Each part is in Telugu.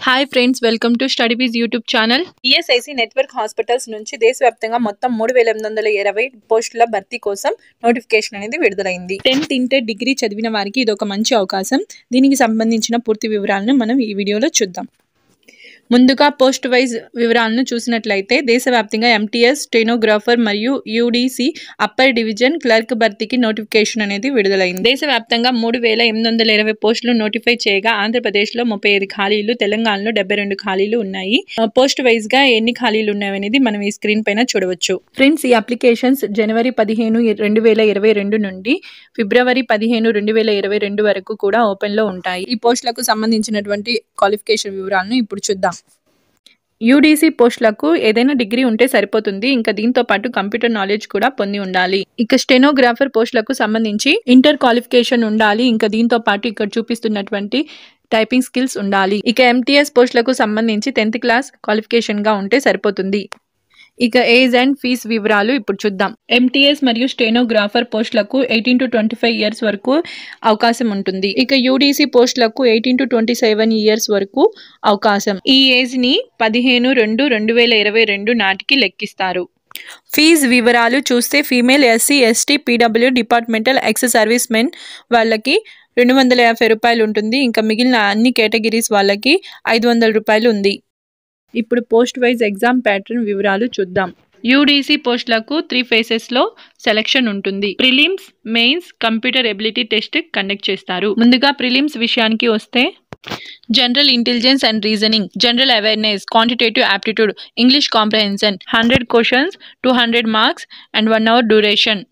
hi friends welcome to study bees YouTube channel ESIC network hospitals నుంచి దేశవ్యాప్తంగా మొత్తం మూడు వేల ఎనిమిది వందల ఇరవై పోస్టుల భర్తీ కోసం నోటిఫికేషన్ అనేది విడుదలైంది టెన్త్ ఇంటర్ డిగ్రీ చదివిన వారికి ఇది ఒక మంచి అవకాశం దీనికి సంబంధించిన పూర్తి వివరాలను మనం ఈ వీడియోలో చూద్దాం ముందుగా పోస్ట్ వైజ్ వివరాలను చూసినట్లయితే దేశవ్యాప్తంగా ఎంటీఎస్ స్టెనోగ్రాఫర్ మరియు యూడీసీ అప్పర్ డివిజన్ క్లర్క్ భర్తీకి నోటిఫికేషన్ అనేది విడుదలైంది దేశవ్యాప్తంగా మూడు వేల ఎనిమిది వందల ఇరవై పోస్టులు నోటిఫై చేయగా ఆంధ్రప్రదేశ్లో ముప్పై ఐదు ఖాళీలు తెలంగాణలో డెబ్బై రెండు ఖాళీలు ఉన్నాయి ఆ, పోస్ట్ వైజ్ గా ఎన్ని ఖాళీలు ఉన్నాయనేది మనం ఈ స్క్రీన్ పైన చూడవచ్చు ఫ్రెండ్స్ ఈ అప్లికేషన్స్ జనవరి పదిహేను రెండు వేల ఇరవై రెండు నుండి ఫిబ్రవరి పదిహేను రెండు వేల ఇరవై రెండు వరకు కూడా ఓపెన్ లో ఉంటాయి ఈ పోస్టులకు సంబంధించినటువంటి క్వాలిఫికేషన్ వివరాలను ఇప్పుడు చూద్దాం యూడీసీ పోస్టులకు ఏదైనా డిగ్రీ ఉంటే సరిపోతుంది ఇంకా దీంతో పాటు కంప్యూటర్ నాలెడ్జ్ కూడా పొంది ఉండాలి ఇక స్టెనోగ్రాఫర్ పోస్టులకు సంబంధించి ఇంటర్ క్వాలిఫికేషన్ ఉండాలి ఇంకా దీంతో పాటు ఇక్కడ చూపిస్తున్నటువంటి టైపింగ్ స్కిల్స్ ఉండాలి ఇక ఎంటీఎస్ పోస్టులకు సంబంధించి టెన్త్ క్లాస్ క్వాలిఫికేషన్ గా ఉంటే సరిపోతుంది ఇక ఏజ్ అండ్ ఫీజ్ వివరాలు ఇప్పుడు చూద్దాం ఎంటీఎస్ మరియు స్టెనోగ్రాఫర్ పోస్టులకు eighteen to twenty five years వరకు అవకాశం ఉంటుంది ఇక యూడీసీ పోస్టులకు eighteen to twenty seven years వరకు అవకాశం ఈ ఏజ్ ని పదిహేను రెండు రెండు వేల ఇరవై రెండు నాటికి లెక్కిస్తారు ఫీజ్ వివరాలు చూస్తే female SC ST PW departmental ex service men వాళ్ళకి రెండు వందల యాభై రూపాయలు ఉంటుంది ఇంకా మిగిలిన అన్ని కేటగిరీస్ వాళ్ళకి ఐదు వందల రూపాయలు ఉంది ఇప్పుడు పోస్ట్ వైజ్ ఎగ్జామ్ ప్యాటర్న్ వివరాలు చూద్దాం యూడీసీ పోస్టులకు త్రీ ఫేసెస్లో సెలక్షన్ ఉంటుంది prelims mains computer ability test conduct చేస్తారు ముందుగా ప్రిలిమ్స్ విషయానికి వస్తే general intelligence and reasoning general awareness quantitative aptitude English comprehension hundred questions two hundred marks and one hour duration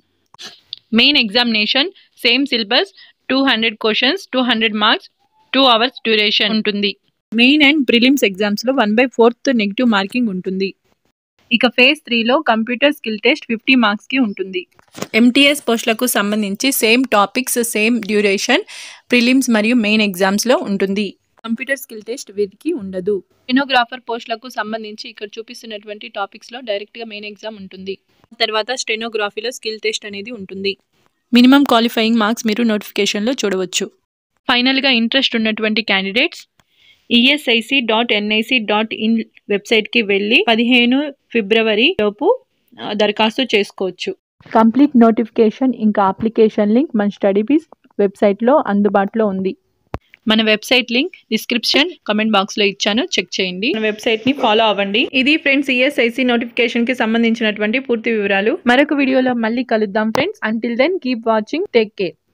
main examination same syllabus two hundred questions two hundred marks two hours duration ఉంటుంది మెయిన్ అండ్ ప్రిలిమ్స్ ఎగ్జామ్స్లో one by fourth negative marking ఉంటుంది ఇక ఫేజ్ త్రీలో కంప్యూటర్ స్కిల్ టెస్ట్ ఫిఫ్టీ మార్క్స్కి ఉంటుంది ఎంటీఎస్ పోస్టులకు సంబంధించి same topics same duration prelims మరియు మెయిన్ ఎగ్జామ్స్లో ఉంటుంది కంప్యూటర్ స్కిల్ టెస్ట్ వీరికి ఉండదు స్టెనోగ్రాఫర్ పోస్టులకు సంబంధించి ఇక్కడ చూపిస్తున్నటువంటి టాపిక్స్లో డైరెక్ట్గా మెయిన్ ఎగ్జామ్ ఉంటుంది తర్వాత స్టెనోగ్రఫీలో స్కిల్ టెస్ట్ అనేది ఉంటుంది మినిమం క్వాలిఫైయింగ్ మార్క్స్ మీరు నోటిఫికేషన్లో చూడవచ్చు ఫైనల్గా ఇంట్రెస్ట్ ఉన్నటువంటి candidates ESIC dot NIC dot in వెబ్సైట్కి వెళ్ళి పదిహేను ఫిబ్రవరి లోపు ఆ, దరఖాస్తు చేసుకోవచ్చు కంప్లీట్ నోటిఫికేషన్ ఇంకా అప్లికేషన్ లింక్ మన స్టడీ బీస్ వెబ్సైట్లో అందుబాటులో ఉంది మన వెబ్సైట్ లింక్ డిస్క్రిప్షన్ కమెంట్ బాక్స్లో ఇచ్చాను చెక్ చేయండి మన వెబ్సైట్ని ఫాలో అవ్వండి ఇది ఫ్రెండ్స్ ఈఎస్ఐసి నోటిఫికేషన్కి సంబంధించినటువంటి పూర్తి వివరాలు మరొక వీడియోలో మళ్ళీ కలుద్దాం friends until then keep watching take care